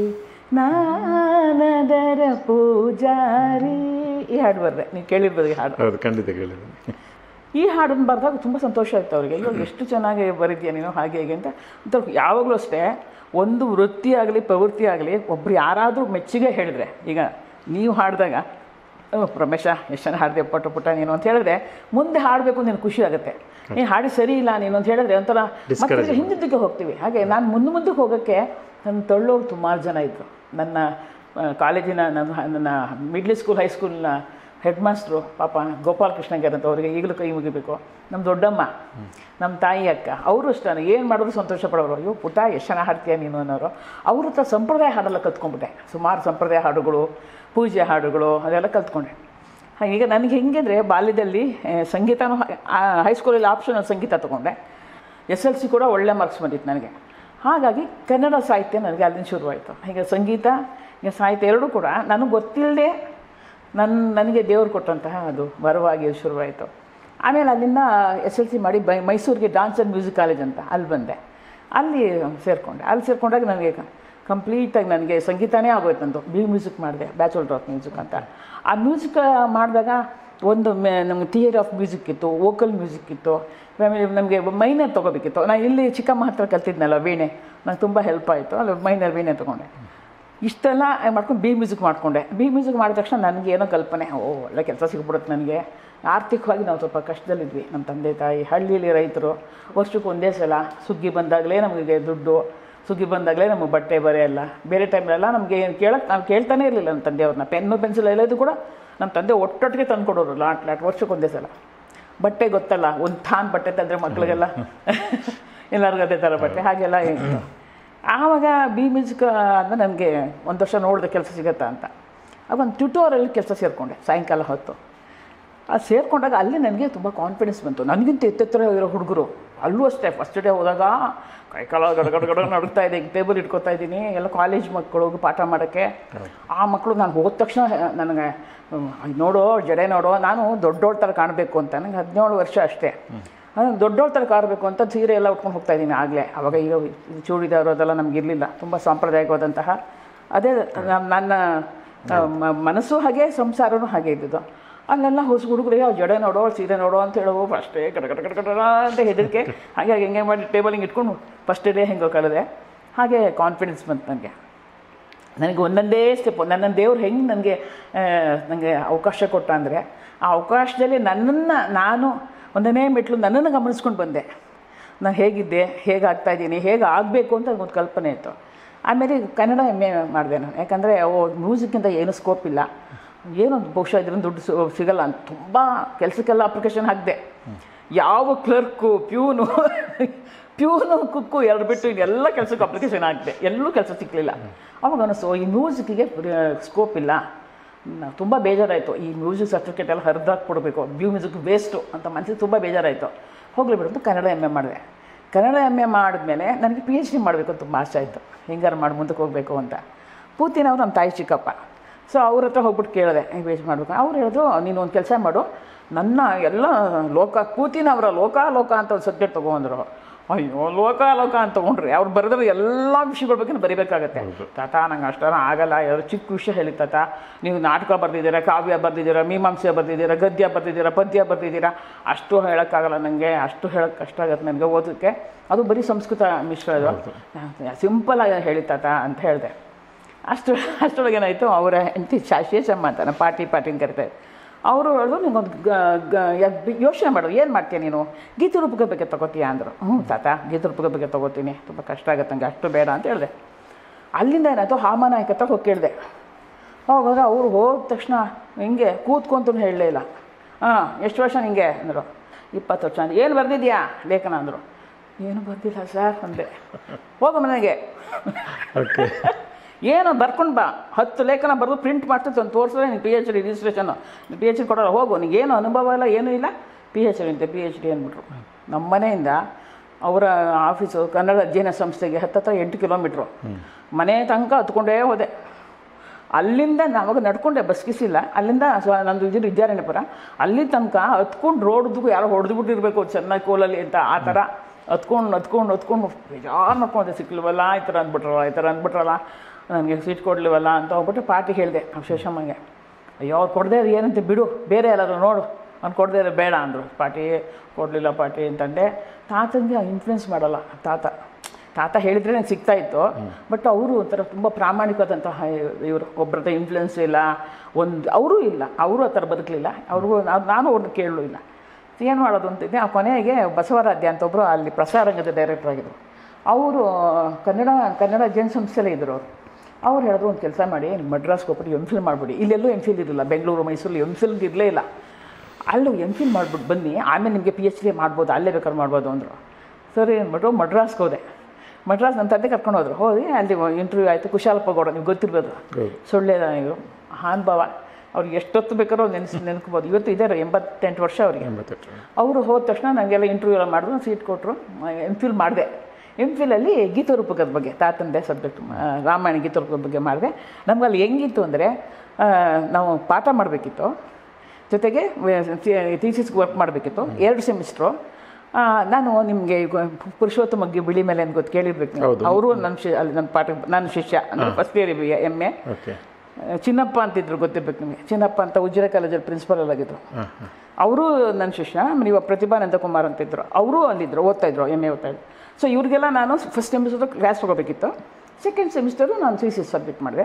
ನಾನದರ ಪೂಜಾರಿ ಈ ಹಾಡು ಬರೆದೆ ನೀವು ಕೇಳಿರ್ಬೋದು ಈ ಹಾಡು ಹೌದು ಖಂಡಿತ ಕೇಳಿದ್ದೀನಿ ಈ ಹಾಡನ್ನು ಬರೆದಾಗ ತುಂಬ ಸಂತೋಷ ಆಯ್ತು ಅವರಿಗೆ ಅಯ್ಯೋ ಎಷ್ಟು ಚೆನ್ನಾಗಿ ಬರೀತೀಯ ನೀನು ಹಾಗೆ ಹೇಗೆ ಅಂತ ಅಂತ ಯಾವಾಗಲೂ ಅಷ್ಟೇ ಒಂದು ವೃತ್ತಿ ಆಗಲಿ ಪ್ರವೃತ್ತಿ ಆಗಲಿ ಒಬ್ರು ಯಾರಾದರೂ ಮೆಚ್ಚುಗೆ ಹೇಳಿದ್ರೆ ಈಗ ನೀವು ಹಾಡಿದಾಗ ಓ ರಮೇಶ ಎಷ್ಟು ಚೆನ್ನಾಗಿ ಹಾಡಿದೆ ಪುಟ್ಟ ಪುಟ್ಟ ನೀನು ಅಂತ ಹೇಳಿದ್ರೆ ಮುಂದೆ ಹಾಡಬೇಕು ನೀನು ಖುಷಿ ಆಗುತ್ತೆ ನೀನು ಹಾಡಿ ಸರಿ ಇಲ್ಲ ನೀನು ಅಂತ ಹೇಳಿದ್ರೆ ಒಂಥರ ಮತ್ತೆ ಹಿಂದಿದ್ದಕ್ಕೆ ಹೋಗ್ತೀವಿ ಹಾಗೆ ನಾನು ಮುಂದೆ ಮುಂದಕ್ಕೆ ಹೋಗೋಕ್ಕೆ ನನ್ನ ತಳ್ಳೋರು ಸುಮಾರು ಜನ ಇದ್ದರು ನನ್ನ ಆ, ಕಾಲೇಜಿನ ನನ್ನ ನನ್ನ ಮಿಡ್ಲ್ ಸ್ಕೂಲ್ ಹೈಸ್ಕೂಲ್ನ ಹೆಡ್ ಮಾಸ್ಟ್ರು ಪಾಪ ಗೋಪಾಲಕೃಷ್ಣ ಗೆರ್ ಅಂತ ಅವರಿಗೆ ಈಗಲೂ ಕೈ ಮುಗಿಬೇಕು ನಮ್ಮ ದೊಡ್ಡಮ್ಮ ನಮ್ಮ ತಾಯಿ ಅಕ್ಕ ಅವರು ಅಷ್ಟೇ ಏನು ಮಾಡಿದ್ರು ಸಂತೋಷ ಪಡೋರು ಅಯ್ಯೋ ಪುಟ್ಟ ಎಷ್ಟು ಚೆನ್ನಾಗಿ ಹಾಡ್ತೀಯ ನೀನು ಅನ್ನೋರು ಅವ್ರ ಹತ್ರ ಸಂಪ್ರದಾಯ ಹಾಡೆಲ್ಲ ಕಲ್ತ್ಕೊಂಡ್ಬಿಟ್ಟೆ ಸುಮಾರು ಸಂಪ್ರದಾಯ ಹಾಡುಗಳು ಪೂಜೆ ಹಾಡುಗಳು ಅದೆಲ್ಲ ಕಲ್ತ್ಕೊಂಡೆ ಹಾಗೆ ಈಗ ನನಗೆ ಹೆಂಗೆ ಅಂದರೆ ಬಾಲ್ಯದಲ್ಲಿ ಆ, ಸಂಗೀತನೂ ಹೈಸ್ಕೂಲಲ್ಲಿ ಆಪ್ಷನಲ್ ಸಂಗೀತ ತೊಗೊಂಡೆ ಎಸ್ ಎಲ್ ಸಿ ಕೂಡ ಒಳ್ಳೆ ಮಾರ್ಕ್ಸ್ ಬಂದಿತ್ತು ನನಗೆ ಹಾಗಾಗಿ ಕನ್ನಡ ಸಾಹಿತ್ಯ ನನಗೆ ಅಲ್ಲಿಂದ ಶುರುವಾಯಿತು ಹೀಗೆ ಸಂಗೀತ ಈಗ ಸಾಹಿತ್ಯ ಎರಡೂ ಕೂಡ ನನಗೆ ಗೊತ್ತಿಲ್ಲದೆ ನನ್ನ ನನಗೆ ದೇವ್ರು ಕೊಟ್ಟಂತಹ ಅದು ವರವಾಗಿ ಅದು ಶುರುವಾಯಿತು ಆಮೇಲೆ ಅಲ್ಲಿಂದ ಎಸ್ ಎಲ್ ಸಿ ಮಾಡಿ ಬೈ ಮೈಸೂರಿಗೆ ಡಾನ್ಸ್ ಆ್ಯಂಡ್ ಮ್ಯೂಸಿಕ್ ಕಾಲೇಜ್ ಅಂತ ಅಲ್ಲಿ ಬಂದೆ ಅಲ್ಲಿ ಸೇರಿಕೊಂಡೆ ಅಲ್ಲಿ ಸೇರಿಕೊಂಡಾಗ ನನಗೆ ಕಂಪ್ಲೀಟಾಗಿ ನನಗೆ ಸಂಗೀತನೇ ಆಗೋಯ್ತು ನಂದು ಬಿ ಮ್ಯೂಸಿಕ್ ಮಾಡಿದೆ ಬ್ಯಾಚುಲರ್ ಆಫ್ ಮ್ಯೂಸಿಕ್ ಅಂತ ಆ ಮ್ಯೂಸಿಕ್ ಮಾಡಿದಾಗ ಒಂದು ಮೆ ನಮಗೆ ಥಿಯರಿ ಆಫ್ ಮ್ಯೂಸಿಕ್ ಇತ್ತು ವೋಕಲ್ ಮ್ಯೂಸಿಕ್ ಇತ್ತು ಆಮೇಲೆ ನಮಗೆ ಮೈನರ್ ತೊಗೋಬೇಕಿತ್ತು ನಾನು ಇಲ್ಲಿ ಚಿಕ್ಕಮ್ಮ ಹತ್ರ ಕಲ್ತಿದ್ನಲ್ಲ ವೀಣೆ ನಂಗೆ ತುಂಬ ಹೆಲ್ಪ್ ಆಯಿತು ಅಲ್ಲಿ ಮೈನರ್ ವೀಣೆ ತೊಗೊಂಡೆ ಇಷ್ಟೆಲ್ಲ ಮಾಡ್ಕೊಂಡು ಬಿ ಮ್ಯೂಸಿಕ್ ಮಾಡಿಕೊಂಡೆ ಬಿ ಮ್ಯೂಸಿಕ್ ಮಾಡಿದ ತಕ್ಷಣ ನನಗೆ ಏನೋ ಕಲ್ಪನೆ ಓ ಒಳ್ಳೆ ಕೆಲಸ ಸಿಗ್ಬಿಡುತ್ತೆ ನನಗೆ ಆರ್ಥಿಕವಾಗಿ ನಾವು ಸ್ವಲ್ಪ ಕಷ್ಟದಲ್ಲಿದ್ವಿ ನಮ್ಮ ತಂದೆ ತಾಯಿ ಹಳ್ಳಿಯಲ್ಲಿ ರೈತರು ವರ್ಷಕ್ಕೆ ಒಂದೇ ಸಲ ಸುಗ್ಗಿ ಬಂದಾಗಲೇ ನಮಗೆ ದುಡ್ಡು ಸುಗ್ಗಿ ಬಂದಾಗಲೇ ನಮಗೆ ಬಟ್ಟೆ ಬರೆ ಎಲ್ಲ ಬೇರೆ ಟೈಮ್ಲೆಲ್ಲ ನಮಗೆ ಏನು ಕೇಳಕ್ಕೆ ನಾವು ಕೇಳ್ತಾನೆ ಇರಲಿಲ್ಲ ನಮ್ಮ ತಂದೆಯವ್ರನ್ನ ಪೆನ್ನು ಪೆನ್ಸಿಲ್ ಎಲ್ಲದು ಕೂಡ ನಮ್ಮ ತಂದೆ ಒಟ್ಟೊಟ್ಟಿಗೆ ತಂದು ಕೊಡೋರು ಲಾಟ್ ಲಾಟ್ ವರ್ಷಕ್ಕೆ ಒಂದೇ ಸಲ ಬಟ್ಟೆ ಗೊತ್ತಲ್ಲ ಒಂದು ಥಾನ್ ಬಟ್ಟೆ ತಂದರೆ ಮಕ್ಕಳಿಗೆಲ್ಲ ಎಲ್ಲರಿಗೂ ಅದೇ ಥರ ಬಟ್ಟೆ ಹಾಗೆಲ್ಲ ಇತ್ತು ಆವಾಗ ಬಿ ಮ್ಯೂಸಿಕ್ ಅಂದರೆ ನನಗೆ ಒಂದು ವರ್ಷ ನೋಡಿದೆ ಕೆಲಸ ಸಿಗತ್ತಾ ಅಂತ ಆಗ ಒಂದು ಟ್ಯೂಟೋರಲ್ಲಿ ಕೆಲಸ ಸೇರಿಕೊಂಡೆ ಸಾಯಂಕಾಲ ಹೊತ್ತು ಅದು ಸೇರಿಕೊಂಡಾಗ ಅಲ್ಲಿ ನನಗೆ ತುಂಬ ಕಾನ್ಫಿಡೆನ್ಸ್ ಬಂತು ನನಗಿಂತ ಎತ್ತೆತ್ತರ ಇರೋ ಹುಡುಗರು ಅಲ್ಲೂ ಅಷ್ಟೇ ಫಸ್ಟ್ ಡೇ ಹೋದಾಗ ಕೈಕಾಲ ಗಡ ಗಡ ಗಡ ನಡುಗ್ತಾ ಇದೆ ಈಗ ಟೇಬಲ್ ಇಟ್ಕೊತಾ ಇದ್ದೀನಿ ಎಲ್ಲ ಕಾಲೇಜ್ ಮಕ್ಕಳು ಹೋಗಿ ಪಾಠ ಮಾಡೋಕ್ಕೆ ಆ ಮಕ್ಕಳು ನಾನು ಹೋದ ತಕ್ಷಣ ನನಗೆ ಹ್ಮ್, ನೋಡು ಜಡೆ ನೋಡು ನಾನು ದೊಡ್ಡೋಳ ಥರ ಕಾಣಬೇಕು ಅಂತ ನನಗೆ ಹದಿನೇಳು ವರ್ಷ ಅಷ್ಟೇ ನಾನು ದೊಡ್ಡೋಳ ಥರ ಕಾಣಬೇಕು ಅಂತ ಸೀರೆ ಎಲ್ಲ ಉಟ್ಕೊಂಡು ಹೋಗ್ತಾ ಇದ್ದೀನಿ ಆಗಲೇ ಅವಾಗ ಈಗ ಚೂಡಿದಾರು ಅದೆಲ್ಲ ನಮ್ಗೆ ಇರಲಿಲ್ಲ ತುಂಬ ಸಾಂಪ್ರದಾಯಿಕವಾದಂತಹ ಅದೇ ನಮ್- ನನ್ನ ಆ, ಮ- ಮನಸ್ಸು ಹಾಗೆ ಸಂಸಾರನೂ ಹಾಗೆ ಇದ್ದಿದ್ದು ಅಲ್ಲೆಲ್ಲ ಹೊಸ ಹುಡುಗರು ಯಾವ ಜಡೆ ನೋಡೋ ಸೀರೆ ನೋಡೋ ಅಂತ ಹೇಳೋ ಫಸ್ಟೇ ಕಟ ಕಟ ಕಟ ಕಟ ಅಂತ ಹೆದರಿಕೆ ಹಾಗೆ ಹಾಗೆ ಹೆಂಗೆ ಮಾಡಿ ಟೇಬಲ್ ಹಿಂಗೆ ಇಟ್ಕೊಂಡು ಫಸ್ಟ್ ಡೇ ಹೆಂಗೋ ಕಳೆದೆ ಹಾಗೆ ಕಾನ್ಫಿಡೆನ್ಸ್ ಬಂತು ನನಗೆ ನನಗೆ ಒಂದೊಂದೇ ಸ್ಟೆಪ್ ನನ್ನ ದೇವ್ರು ಹೆಂಗೆ ನನಗೆ ನನಗೆ ಅವಕಾಶ ಕೊಟ್ಟ ಅಂದರೆ ಆ ಅವಕಾಶದಲ್ಲಿ ನನ್ನನ್ನು ನಾನು ಒಂದನೇ ಮೆಟ್ಲು ನನ್ನನ್ನು ಗಮನಿಸ್ಕೊಂಡು ಬಂದೆ ನಾನು ಹೇಗಿದ್ದೆ ಹೇಗೆ ಆಗ್ತಾ ಇದ್ದೀನಿ ಹೇಗೆ ಆಗಬೇಕು ಅಂತ ಒಂದು ಕಲ್ಪನೆ ಇತ್ತು ಆಮೇಲೆ ಕನ್ನಡ ಎಮ್ ಎ ಮಾಡಿದೆ ನಾನು ಯಾಕಂದರೆ ಓ ಮ್ಯೂಸಿಕ್ಕಿಂತ ಏನು ಸ್ಕೋಪ್ ಇಲ್ಲ ಏನೋ ಬಹುಶಃ ಇದರಿಂದ ದುಡ್ಡು ಸಿ- ಸಿಗಲ್ಲ ಅಂತ ತುಂಬ ಕೆಲಸಕ್ಕೆಲ್ಲ ಅಪ್ಲಿಕೇಶನ್ ಹಾಕಿದೆ ಯಾವ ಕ್ಲರ್ಕು ಪ್ಯೂನು ಪ್ಯೂನು ಕುಕ್ಕು ಎರಡು ಬಿಟ್ಟು ಎಲ್ಲ ಕೆಲಸಕ್ಕೆ ಅಪ್ಲಿಕೇಶನ್ ಹಾಕಿದೆ ಎಲ್ಲೂ ಕೆಲಸ ಸಿಕ್ಕಲಿಲ್ಲ ಅವಾಗ ಅನಿಸ್ತು ಈ ಮ್ಯೂಸಿಕ್ಕಿಗೆ ಸ್ಕೋಪ್ ಇಲ್ಲ ತುಂಬ ಬೇಜಾರಾಯಿತು ಈ ಮ್ಯೂಸಿಕ್ ಸರ್ಟಿಫಿಕೇಟ್ ಎಲ್ಲ ಹರಿದಾಕ್ಬಿಡ್ಬೇಕು ಬ್ಯೂ ಮ್ಯೂಸಿಕ್ ವೇಸ್ಟು ಅಂತ ಮನಸ್ಸಿಗೆ ತುಂಬ ಬೇಜಾರಾಯಿತು ಹೋಗಲಿ ಬಿಡು ಅಂತ ಕನ್ನಡ ಎಮ್ ಎ ಮಾಡಿದೆ ಕನ್ನಡ ಎಮ್ ಎ ಮಾಡಿದ್ಮೇಲೆ ನನಗೆ ಪಿ ಎಚ್ ಡಿ ಮಾಡಬೇಕು ಅಂತ ತುಂಬ ಆಸೆ ಆಯಿತು ಹೆಂಗಾರು ಮಾಡಿ ಮುಂದಕ್ಕೆ ಹೋಗಬೇಕು ಅಂತ ಪೂತಿನವ್ರು ನಮ್ಮ ತಾಯಿ ಚಿಕ್ಕಪ್ಪ ಸೊ ಅವ್ರ ಹತ್ರ ಹೋಗ್ಬಿಟ್ಟು ಕೇಳಿದೆ ಪಿ ಎಚ್ ಮಾಡಬೇಕು ಅವ್ರು ಹೇಳಿದ್ರು ನೀನು ಒಂದು ಕೆಲಸ ಮಾಡು ನನ್ನ ಎಲ್ಲ ಲೋಕ ಕೂತಿನವರ ಲೋಕ ಲೋಕ ಅಂತ ಒಂದು ಸಬ್ಜೆಕ್ಟ್ ತೊಗೊಂಡ್ರು ಅಯ್ಯೋ ಲೋಕ ಲೋಕ ಅಂತ ತೊಗೊಂಡ್ರಿ ಅವ್ರು ಬರೆದ್ರೆ ಎಲ್ಲ ವಿಷಯಗಳ ಬಗ್ಗೆ ಬರಿಬೇಕಾಗತ್ತೆ ತಾತ ನಂಗೆ ಅಷ್ಟರ ಆಗಲ್ಲ ಯಾರು ಚಿಕ್ಕ ವಿಷಯ ಹೇಳಿ ತಾತ ನೀವು ನಾಟಕ ಬರೆದಿದ್ದೀರಾ ಕಾವ್ಯ ಬರೆದಿದ್ದೀರಾ ಮೀಮಾಂಸೆ ಬರೆದಿದ್ದೀರಾ ಗದ್ಯ ಬರೆದಿದ್ದೀರಾ ಪದ್ಯ ಬರೆದಿದ್ದೀರಾ ಅಷ್ಟು ಹೇಳೋಕ್ಕಾಗಲ್ಲ ನನಗೆ ಅಷ್ಟು ಹೇಳೋಕ್ಕೆ ಕಷ್ಟ ಆಗುತ್ತೆ ನನಗೆ ಓದೋಕ್ಕೆ ಅದು ಬರೀ ಸಂಸ್ಕೃತ ಮಿಶ್ರ ಅದು ಸಿಂಪಲ್ ಆಗಿ ಹೇಳಿ ತಾತ ಅಂತ ಹೇಳಿದೆ ಅಷ್ಟು ಅಷ್ಟರೊಳಗೆ ಏನಾಯಿತು ಅವರ ಹೆಂಡತಿ ಶೇಷಮ್ಮ ಅಂತ ನಮ್ಮ ಪಾಟಿ ಪಾಟಿ ಅಂತ ಕರಿತಾರೆ ಅವರು ಹೇಳಿದ್ರು ನಿಂಗೊಂದು ಯೋಚನೆ ಮಾಡು ಏನು ಮಾಡ್ತೀಯ ನೀನು ಗೀತೆ ರೂಪಕ ಬಗ್ಗೆ ತಗೋತೀಯ ಅಂದರು ಹ್ಞೂ ತಾತ ಗೀತೆ ರೂಪಕ ಬಗ್ಗೆ ತಗೋತೀನಿ ತುಂಬ ಕಷ್ಟ ಆಗುತ್ತೆ ನನಗೆ ಅಷ್ಟು ಬೇಡ ಅಂತ ಹೇಳಿದೆ ಅಲ್ಲಿಂದ ಏನಾಯಿತು ಹಾಮನಾಯಕ ಹತ್ರ ಹೋಗಿ ಕೇಳಿದೆ ಹೋಗಾಗ ಅವ್ರು ಹೋದ ತಕ್ಷಣ ಹಿಂಗೆ ಕೂತ್ಕೊಂತೂ ಹೇಳಲೇ ಇಲ್ಲ ಹಾಂ ಎಷ್ಟು ವರ್ಷ ನಿಂಗೆ ಅಂದರು ಇಪ್ಪತ್ತು ವರ್ಷ ಅಂದ್ರೆ ಏನು ಬರೆದಿದ್ಯಾ ಲೇಖನ ಅಂದರು ಏನು ಬರ್ದಿಲ್ಲ ಸರ್ ಅಂದೆ ಹೋಗು ಮನೆಗೆ ಓಕೆ ಏನು ಬರ್ಕೊಂಡು ಬಾ ಹತ್ತು ಲೇಖನ ಬರೆದು ಪ್ರಿಂಟ್ ಮಾಡ್ತಿತ್ತು ಒಂದು ತೋರಿಸಿದ್ರೆ ನೀನು ಪಿ ಎಚ್ ಡಿ ರಿಜಿಸ್ಟ್ರೇಷನು ಪಿ ಎಚ್ ಡಿ ಕೊಡೋಲ್ಲ ಹೋಗು ನಿಂಗೆ ಏನು ಅನುಭವ ಇಲ್ಲ ಏನೂ ಇಲ್ಲ ಪಿ ಎಚ್ ಡಿ ಅಂತೆ ಪಿ ಎಚ್ ಡಿ ಅಂದ್ಬಿಟ್ರು ನಮ್ಮ ಮನೆಯಿಂದ ಅವರ ಆಫೀಸು ಕನ್ನಡ ಅಧ್ಯಯನ ಸಂಸ್ಥೆಗೆ ಹತ್ತತ್ರ ಎಂಟು ಕಿಲೋಮೀಟ್ರು ಮನೆ ತನಕ ಹತ್ಕೊಂಡೇ ಹೋದೆ ಅಲ್ಲಿಂದ ನಾವಾಗ ನಡ್ಕೊಂಡೆ ಬಸ್ ಗಿಸ್ ಇಲ್ಲ ಅಲ್ಲಿಂದ ಸ್ವ ನಂದು ಇದು ವಿದ್ಯಾರಣ್ಯಪುರ ಅಲ್ಲಿ ತನಕ ಹತ್ಕೊಂಡು ರೋಡ್ದು ಯಾರೋ ಹೊಡೆದ್ಬಿಟ್ಟಿರ್ಬೇಕು ಚೆನ್ನಾಗಿ ಕೋಲಲ್ಲಿ ಅಂತ ಆ ಥರ ಹತ್ಕೊಂಡು ಹತ್ಕೊಂಡು ಹತ್ಕೊಂಡು ಬೇಜಾರು ಮಾಡ್ಕೊಂಡೆ ಸಿಕ್ಲಿವಲ್ಲ ಈ ಥರ ಅಂದ್ಬಿಟ್ರಲ್ಲ ಈ ಥರ ಅಂದ್ಬಿಟ್ರಲ್ಲ ನನಗೆ ಸೀಟ್ ಕೊಡ್ಲಿವಲ್ಲ ಅಂತ ಹೋಗ್ಬಿಟ್ಟು ಪಾರ್ಟಿ ಹೇಳಿದೆ ಶೇಷಮ್ಮಗೆ ಅಯ್ಯೋ ಅವ್ರು ಕೊಡದೆ ಏನಂತೆ ಬಿಡು ಬೇರೆ ಎಲ್ಲಾದ್ರು ನೋಡು ಅವ್ನು ಕೊಡದೇ ಇರೋ ಬೇಡ ಅಂದರು ಪಾಟಿ ಕೊಡಲಿಲ್ಲ ಪಾಟಿ ಅಂತಂದೆ ತಾತನಿಗೆ ಇನ್ಫ್ಲುಯೆನ್ಸ್ ಮಾಡಲ್ಲ ತಾತ ತಾತ ಹೇಳಿದ್ರೆ ನಂಗೆ ಸಿಗ್ತಾ ಇತ್ತು ಬಟ್ ಅವರು ಒಂಥರ ತುಂಬ ಪ್ರಾಮಾಣಿಕವಾದಂತಹ ಇವರು ಒಬ್ಬರ ಇನ್ಫ್ಲುಯೆನ್ಸ್ ಇಲ್ಲ ಒಂದು ಅವರೂ ಇಲ್ಲ ಅವರು ಆ ಥರ ಬದುಕಲಿಲ್ಲ ಅವ್ರಿಗೂ ನಾವ್- ನಾನು ಅವ್ರನ್ನ ಕೇಳಲೂ ಇಲ್ಲ ಏನು ಮಾಡೋದು ಅಂತಿದ್ದೆ ಆ ಕೊನೆಗೆ ಬಸವರಾಧ್ಯ ಅಂತ ಒಬ್ಬರು ಅಲ್ಲಿ ಪ್ರಸಾರಂಗದ ಡೈರೆಕ್ಟರ್ ಆಗಿದ್ರು ಅವರು ಕನ್ನಡ ಕನ್ನಡ ಜನ ಸಂಸ್ಥೆಲೇ ಇದ್ದರು ಅವರು ಅವ್ರು ಹೇಳಿದ್ರು ಒಂದು ಕೆಲಸ ಮಾಡಿ ಮಡ್ರಾಸ್ಗೆ ಹೋಗ್ಬಿಟ್ಟು ಎಮ್ ಫಿಲ್ ಮಾಡಿಬಿಡಿ ಇಲ್ಲೆಲ್ಲೂ ಎಮ್ ಫಿಲ್ ಇರಲಿಲ್ಲ ಬೆಂಗಳೂರು ಮೈಸೂರಲ್ಲಿ ಎಮ್ ಫಿಲ್ ಇರಲೇ ಇಲ್ಲ ಅಲ್ಲೂ ಎಮ್ ಫಿಲ್ ಮಾಡ್ಬಿಟ್ಟು ಬನ್ನಿ ಆಮೇಲೆ ನಿಮಗೆ ಪಿ ಎಚ್ ಡಿ ಮಾಡ್ಬೋದು ಅಲ್ಲೇ ಬೇಕಾದ್ರೆ ಮಾಡ್ಬೋದು ಅಂದರು ಸರಿ ಅಂದ್ಬಿಟ್ಟು ಮಡ್ರಾಸ್ಗೆ ಹೋದೆ ಮಡ್ರಾಸ್ ನನ್ನ ತಂದೆ ಕರ್ಕೊಂಡು ಹೋದ್ರು ಹೋಗಿ ಅಲ್ಲಿ ಇಂಟರ್ವ್ಯೂ ಆಯಿತು ಕುಶಾಲಪ್ಪ ಗೌಡ ನೀವು ಗೊತ್ತಿರ್ಬೋದು ಸೊಳ್ಳೆ ಇವರು ಹಾನ್ಭಾವ ಅವ್ರಿಗೆ ಎಷ್ಟೊತ್ತು ಬೇಕಾದ್ರೂ ನೆನೆಸ್ ನೆನ್ಕೋಬೋದು ಇವತ್ತು ಇದ್ದಾರೆ ಎಂಬತ್ತೆಂಟು ವರ್ಷ ಅವರಿಗೆ ಎಂಬತ್ತೆಂಟು ಅವರು ಹೋದ ತಕ್ಷಣ ನನಗೆಲ್ಲ ಇಂಟರ್ವ್ಯೂ ಎಲ್ಲ ಮಾಡಿದ್ರು ಸೀಟ್ ಕೊಟ್ಟರು ಎಮ್ ಫಿಲ್ ಮಾಡಿದೆ ಎಮ್ ಫಿಲಲ್ಲಿ ಗೀತರೂಪಕದ ಬಗ್ಗೆ ತಾತಂದೆ ಸಬ್ಜೆಕ್ಟ್ ರಾಮಾಯಣ ಗೀತರೂಪಕದ ಬಗ್ಗೆ ಮಾಡಿದೆ ನಮಗಲ್ಲಿ ಹೆಂಗಿತ್ತು ಅಂದರೆ ನಾವು ಪಾಠ ಮಾಡಬೇಕಿತ್ತು ಜೊತೆಗೆ ಥೀಸಿಸ್ಗೆ ವರ್ಕ್ ಮಾಡಬೇಕಿತ್ತು ಎರಡು ಸೆಮಿಸ್ಟ್ರು ನಾನು ನಿಮಗೆ ಈಗ ಪುರುಷೋತ್ತಮ ಗಿ ಬಿಳಿ ಮೇಲೆ ಅಂತ ಗೊತ್ತು ಕೇಳಿರ್ಬೇಕು ನೀವು. ಹೌದು. ಅವರು ನನ್ನ ಶಿ ಅಲ್ಲಿ ನನ್ನ ಪಾಠ ನನ್ನ ಶಿಷ್ಯ ಅಂದರೆ first year M A okay Chinnappa ಅಂತಿದ್ರು ಗೊತ್ತಿರ್ಬೇಕು ನಿಮಗೆ ಚಿನ್ನಪ್ಪ ಅಂತ ಉಜಿರೆ ಕಾಲೇಜಲ್ಲಿ ಪ್ರಿನ್ಸಿಪಲ್ ಆಗಿದ್ರು ಹಾಂ ಹಾಂ ಅವರು ನನ್ನ ಶಿಷ್ಯ ಆಮೇಲೆ ಇವಾಗ ಪ್ರತಿಭಾನಂದ ಕುಮಾರ್ ಅಂತಿದ್ರು ಅವರು ಅಲ್ಲಿದ್ದರು ಓದ್ತಾ ಇದ್ರು ಎಮ್ ಎ ಓದ್ತಾ ಇದ್ರು ಸೊ ಇವ್ರಿಗೆಲ್ಲ ನಾನು ಫಸ್ಟ್ ಸೆಮಿಸ್ಟರ್ ಕ್ಲಾಸ್ ತೊಗೋಬೇಕಿತ್ತು ಸೆಕೆಂಡ್ ಸೆಮಿಸ್ಟರು ನಾನು ಸಿ ಸಿ ಸಬ್ಜೆಕ್ಟ್ ಮಾಡಿದೆ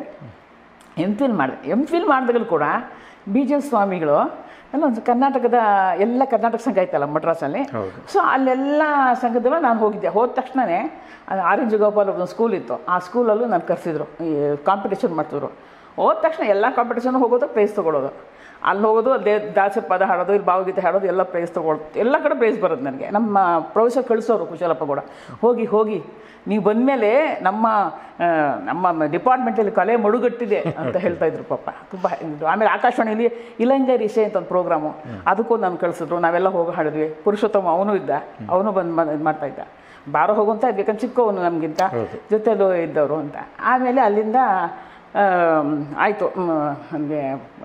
ಎಮ್ ಫಿಲ್ ಮಾಡಿದೆ ಎಮ್ ಫಿಲ್ ಮಾಡಿದಾಗಲೂ ಕೂಡ ಬಿ ಜೆ ಸ್ವಾಮಿಗಳು ಎಲ್ಲ ಒಂದು ಕರ್ನಾಟಕದ ಎಲ್ಲ ಕರ್ನಾಟಕ ಸಂಘ ಐತಲ್ಲ ಮಡ್ರಾಸಲ್ಲಿ ಹೌದು. ಸೊ ಅಲ್ಲೆಲ್ಲ ಸಂಘದಲ್ಲ ನಾನು ಹೋಗಿದ್ದೆ ಹೋದ ತಕ್ಷಣವೇ ಆರೆಂಜ್ ಗೋಪಾಲ್ ಒಂದು ಸ್ಕೂಲ್ ಇತ್ತು ಆ ಸ್ಕೂಲಲ್ಲೂ ನಾನು ಕರೆಸಿದ್ರು ಈ ಕಾಂಪಿಟೇಷನ್ ಮಾಡ್ತಿದ್ರು ಹೋದ ತಕ್ಷಣ ಎಲ್ಲ ಕಾಂಪಿಟೇಷನ್ ಹೋಗೋದು ಪ್ರೈಸ್ ತೊಗೊಳೋದು ಅಲ್ಲಿ ಹೋಗೋದು ಅದೇ ದಾಸ ಪದ ಹಾಡೋದು ಇಲ್ಲಿ ಭಾವಗೀತೆ ಹಾಡೋದು ಎಲ್ಲ ಪ್ರೈಸ್ ತೊಗೊಳೋದು ಎಲ್ಲ ಕಡೆ ಪ್ರೈಸ್ ಬರೋದು ನನಗೆ ನಮ್ಮ ಪ್ರೊಫೆಸರ್ ಕಳಿಸೋರು ಕುಶಲಪ್ಪ ಕೂಡ ಹೋಗಿ ಹೋಗಿ ನೀವು ಬಂದಮೇಲೆ ನಮ್ಮ ಆ, ನಮ್ಮ ಡಿಪಾರ್ಟ್ಮೆಂಟಲ್ಲಿ ಕಲೆ ಮಡುಗಟ್ಟಿದೆ ಅಂತ ಹೇಳ್ತಾ ಇದ್ರು ಪಾಪ ತುಂಬ ಇದು. ಆಮೇಲೆ ಆಕಾಶವಾಣಿಯಲ್ಲಿ ಇಲಂಗ ರಿಸೆ ಅಂತ ಒಂದು ಪ್ರೋಗ್ರಾಮು ಅದಕ್ಕೂ ನಾನು ಕಳಿಸಿದ್ರು ನಾವೆಲ್ಲ ಹೋಗಿ ಹಾಡಿದ್ವಿ ಪುರುಷೋತ್ತಮ ಅವನು ಇದ್ದ ಅವನು ಬಂದು ಇದು ಮಾಡ್ತಾ ಇದ್ದ ಬಾರೋ ಹೋಗುವಂತ ಯಾಕಂದ್ರೆ ಚಿಕ್ಕವನು ನಮಗಿಂತ ಹೌದು. ಜೊತೆಲೂ ಇದ್ದವರು ಅಂತ ಆಮೇಲೆ ಅಲ್ಲಿಂದ ಆಯಿತು ನನಗೆ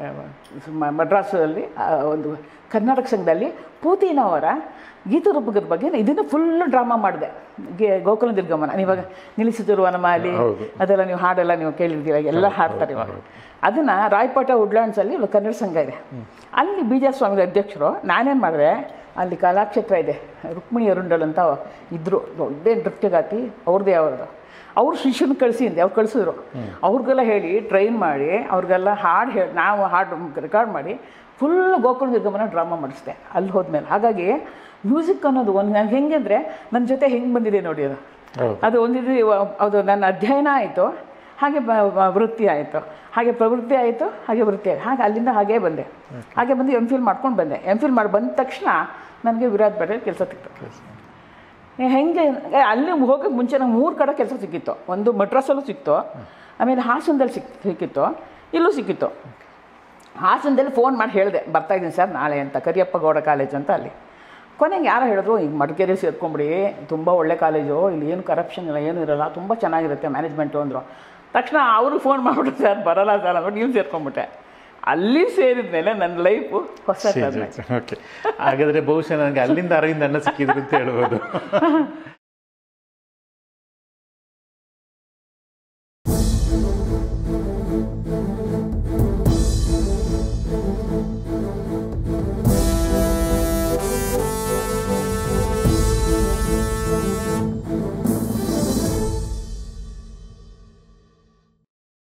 ಮಡ್ರಾಸಲ್ಲಿ ಆ, ಒಂದು ಕರ್ನಾಟಕ ಸಂಘದಲ್ಲಿ ಪೂತಿನವರ ಗೀತರೂಪಕದ ಬಗ್ಗೆ ಇದನ್ನು ಫುಲ್ ಡ್ರಾಮಾ ಮಾಡಿದೆ ಗೆ ಗೋಕುಲ ನಿರ್ಗಮನ ನೀವಾಗ ನಿಲ್ಲಿಸಿದ್ರು ವನಮಾಲಿ ಹೌದು. ಅದೆಲ್ಲ ನೀವು ಹಾಡೆಲ್ಲ ನೀವು ಕೇಳಿರ್ತೀರ ಎಲ್ಲ ಹಾಡ್ತಾರೆ ಇವಾಗ ಅದನ್ನು ರಾಯಪೇಟೆ ವುಡ್ಲ್ಯಾಂಡ್ಸಲ್ಲಿ ಒಂದು ಕನ್ನಡ ಸಂಘ ಇದೆ ಅಲ್ಲಿ ಬೀಜ ಸ್ವಾಮಿ ಅಧ್ಯಕ್ಷರು ನಾನೇನು ಮಾಡಿದೆ ಅಲ್ಲಿ ಕಲಾಕ್ಷೇತ್ರ ಇದೆ ರುಕ್ಮಿಣಿ ಅರುಂಡಲ್ ಅಂತ ಇದ್ದರು ದೊಡ್ಡ ನೃತ್ಯಗಾತಿ ಅವ್ರದ್ದೇ ಅವ್ರದ್ದು ಅವ್ರು ಶಿಷ್ಯನ ಕಳಿಸಿದ್ದೆ ಅವ್ರು ಕಳಿಸಿದ್ರು ಅವ್ರಿಗೆಲ್ಲ ಹೇಳಿ ಟ್ರೈನ್ ಮಾಡಿ ಅವ್ರಿಗೆಲ್ಲ ಹಾಡು ಹೇಳಿ ನಾವು ಹಾಡು ರೆಕಾರ್ಡ್ ಮಾಡಿ ಫುಲ್ ಗೋಕುಲ ನಿರ್ಗಮನ ಡ್ರಾಮಾ ಮಾಡಿಸಿದೆ ಅಲ್ಲಿ ಹೋದ್ಮೇಲೆ ಹಾಗಾಗಿ ಮ್ಯೂಸಿಕ್ ಅನ್ನೋದು ಒಂದು ನನಗೆ ಹೆಂಗೆ ಅಂದರೆ ನನ್ನ ಜೊತೆ ಹೆಂಗೆ ಬಂದಿದೆ ನೋಡಿ ಅದು ಹೌದು ಅದು ಒಂದಿದು ಅದು ನನ್ನ ಅಧ್ಯಯನ ಆಯಿತು ಹಾಗೆ ಬ- ಬ- ವೃತ್ತಿ ಆಯಿತು ಹಾಗೆ ಪ್ರವೃತ್ತಿ ಆಯಿತು ಹಾಗೆ ವೃತ್ತಿ ಆಯಿತು ಹಾಗೆ ಅಲ್ಲಿಂದ ಹಾಗೇ ಬಂದೆ ಹಾಗೆ ಬಂದು ಎಮ್ ಫಿಲ್ ಮಾಡ್ಕೊಂಡು ಬಂದೆ ಎಮ್ ಫಿಲ್ ಮಾಡಿ ಬಂದ ತಕ್ಷಣ ನನಗೆ ವಿರಾಟ್ ಬೇಡ ಕೆಲಸ ಸಿಕ್ತು ಹೆಂಗೆ ಏ, ಅಲ್ಲಿ ಹೋಗೋಕ್ಕೆ ಮುಂಚೆ ನಂಗೆ ಮೂರು ಕಡೆ ಕೆಲಸ ಸಿಕ್ಕಿತ್ತು ಒಂದು ಮಡ್ರಾಸಲ್ಲೂ ಸಿಕ್ತು ಆಮೇಲೆ ಹಾಸನದಲ್ಲಿ ಸಿಕ್ ಸಿಕ್ಕಿತ್ತು ಇಲ್ಲೂ ಸಿಕ್ಕಿತ್ತು ಹಾಸನದಲ್ಲಿ ಫೋನ್ ಮಾಡಿ ಹೇಳಿದೆ ಬರ್ತಾಯಿದ್ದೀನಿ ಸರ್ ನಾಳೆ ಅಂತ ಕರಿಯಪ್ಪ ಗೌಡ ಕಾಲೇಜ್ ಅಂತ ಅಲ್ಲಿ ಕೊನೆಗೆ ಯಾರೋ ಹೇಳಿದ್ರು ಈಗ ಮಡಿಕೇರಿ ಸೇರ್ಕೊಂಬಿಡಿ ತುಂಬ ಒಳ್ಳೆ ಕಾಲೇಜು ಇಲ್ಲಿ ಏನು ಕರಪ್ಷನ್ ಇಲ್ಲ ಏನೂ ಇರಲ್ಲ ತುಂಬ ಚೆನ್ನಾಗಿರುತ್ತೆ ಮ್ಯಾನೇಜ್ಮೆಂಟು ಅಂದರು ತಕ್ಷಣ ಅವ್ರಿಗೆ ಫೋನ್ ಮಾಡಿಬಿಟ್ಟು ಸರ್ ಬರಲ್ಲ ಸರ್ ಅಂದ್ಬಿಟ್ಟು ನೀವು ಸೇರ್ಕೊಂಬಿಟ್ಟೆ ಅಲ್ಲಿ ಸೇರಿದ ಮೇಲೆ ನನ್ನ ಲೈಫು ಹೊಸ ಟರ್ನ್ ಆಯ್ತು ಓಕೆ ಹಾಗಾದರೆ ಬಹುಶಃ ನನಗೆ ಅಲ್ಲಿಂದ ಅರವಿಂದ ಅನ್ನ ಸಿಕ್ಕಿದ್ರು ಅಂತ ಹೇಳ್ಬೋದು